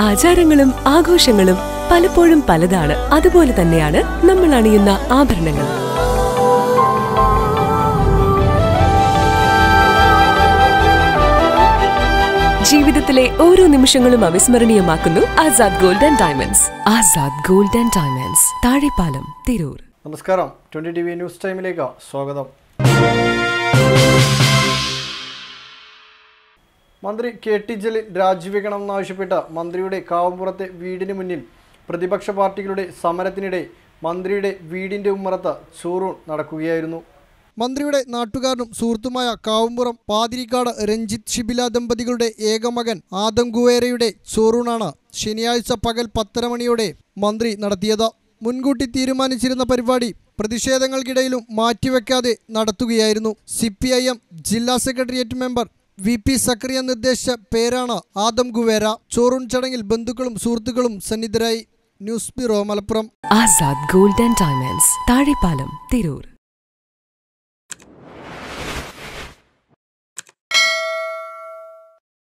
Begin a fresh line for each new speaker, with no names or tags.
ആചാരങ്ങളും ആഘോഷങ്ങളും പലപ്പോഴും പലതാണ് അതുപോലെ തന്നെയാണ് നമ്മൾ അണിയുന്ന ആഭരണങ്ങൾ ജീവിതത്തിലെ ഓരോ നിമിഷങ്ങളും അവിസ്മരണീയമാക്കുന്നു Azad gold and diamonds Azad gold and diamonds Thazhepalam Tirur
നമസ്കാരം ട്വൻ്റി ടി വി ന്യൂസ് ടൈമിലേക്ക് സ്വാഗതം മന്ത്രി കെ ടി ജലീൽ രാജിവെക്കണമെന്നാവശ്യപ്പെട്ട് മന്ത്രിയുടെ കാവുംപുറത്തെ വീടിന് മുന്നിൽ പ്രതിപക്ഷ പാർട്ടികളുടെ സമരത്തിനിടെ മന്ത്രിയുടെ വീടിൻ്റെ ഉമ്മറത്ത് ചോറൂൺ നടക്കുകയായിരുന്നു മന്ത്രിയുടെ നാട്ടുകാരനും സുഹൃത്തുമായ കാവുംപുറം പാതിരിക്കാട് രഞ്ജിത്ത് ഷിബില ദമ്പതികളുടെ ഏകമകൻ ആദം ഗുവേരയുടെ ചോറൂണാണ് ശനിയാഴ്ച പകൽ പത്തര മണിയോടെ മന്ത്രി നടത്തിയത് മുൻകൂട്ടി തീരുമാനിച്ചിരുന്ന പരിപാടി പ്രതിഷേധങ്ങൾക്കിടയിലും മാറ്റിവെക്കാതെ നടത്തുകയായിരുന്നു സി പി ഐ എം ജില്ലാ secretariat member V P Zakaria നിർദ്ദേശിച്ച പേരാണ് ആദം ഗുവേര ചോറൂൺ ചടങ്ങിൽ ബന്ധുക്കളും സുഹൃത്തുക്കളും സന്നിധരായി news bureau Malappuram
Azad gold and diamonds Thazhepalam Tirur